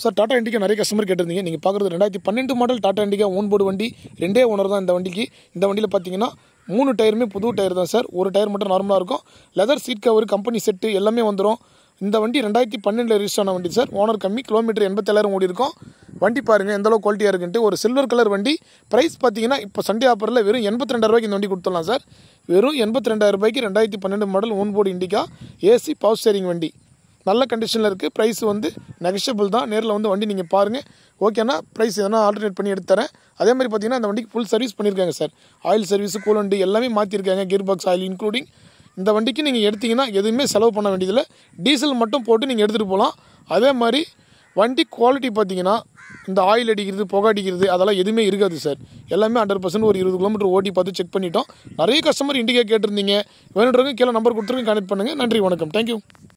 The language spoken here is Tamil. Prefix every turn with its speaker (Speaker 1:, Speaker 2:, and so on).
Speaker 1: சார் டாடா இண்டிகா நிறைய கஸ்டமர் கேட்டிருந்தீங்க நீங்கள் பார்க்குறது ரெண்டாயிரத்தி பன்னெண்டு model Tata Indica own board வண்டி ரெண்டே ஓனர் தான் இந்த வண்டிக்கு இந்த வண்டியில் பார்த்தீங்கன்னா மூணு டயருமே புது டயர் தான் சார் ஒரு டயர் மட்டும் நார்மலாக இருக்கும் leather seat cover company set எல்லாமே வந்துடும் இந்த வண்டி ரெண்டாயிரத்தி பன்னெண்டில் ரிஜிஸ்டர் ஆன வண்டி சார் ஓனர் கம்மி கிலோமீட்டர் எண்பத்தேழாயிரம் ஓடி இருக்கும் வண்டி பாருங்கள் எந்த அளவுக்கு குவாலிட்டியாக இருக்குன்ட்டு ஒரு சில்வர் கலர் வண்டி ப்ரைஸ் பார்த்தீங்கன்னா இப்போ சண்டே ஆஃபரில் வெறும் எண்பத்தி ரெண்டாயிரூபாய்க்கு இந்த வண்டி கொடுத்துடலாம் சார் வெறும் எண்பத்தி ரெண்டாயிரம் ரூபாய்க்கு ரெண்டாயிரத்தி பன்னெண்டு model own board Indica AC power steering வண்டி நல்ல கண்டிஷனில் இருக்குது ப்ரைஸ் வந்து நெகஷியபிள் தான் நேரில் வந்து வண்டி நீங்கள் பாருங்கள் ஓகேனா ப்ரைஸ் எதனா ஆல்டர்னேட் பண்ணி எடுத்து தரேன் அதே மாதிரி பார்த்தீங்கன்னா அந்த வண்டிக்கு ஃபுல் சர்வீஸ் பண்ணியிருக்காங்க சார் ஆயில் சர்வீஸ் கூலண்டு எல்லாமே மாற்றிருக்காங்க கியர் பாக்ஸ் ஆயில் இன்க்ளூடிங் இந்த வண்டிக்கு நீங்கள் எடுத்தீங்கன்னா எதுவுமே செலவு பண்ண வேண்டியதில்லை டீசல் மட்டும் போட்டு நீங்கள் எடுத்துகிட்டு போகலாம் அதே மாதிரி வண்டி குவாலிட்டி பார்த்தீங்கன்னா இந்த ஆயில் அடிக்கிறது புகை அடிக்கிறது அதெல்லாம் எதுவுமே இருக்காது சார் எல்லாமே ஹண்ட்ரட் பர்சன்ட் ஒரு இருபது கிலோமீட்டர் ஓட்டி பார்த்து செக் பண்ணிட்டோம் நிறைய கஸ்டமர் இண்டிகா கேட்டிருந்தீங்க வேணுன்றவங்க கீழே நம்பர் கொடுத்துருங்க கனெக்ட் பண்ணுங்கள் நன்றி வணக்கம் தேங்க்யூ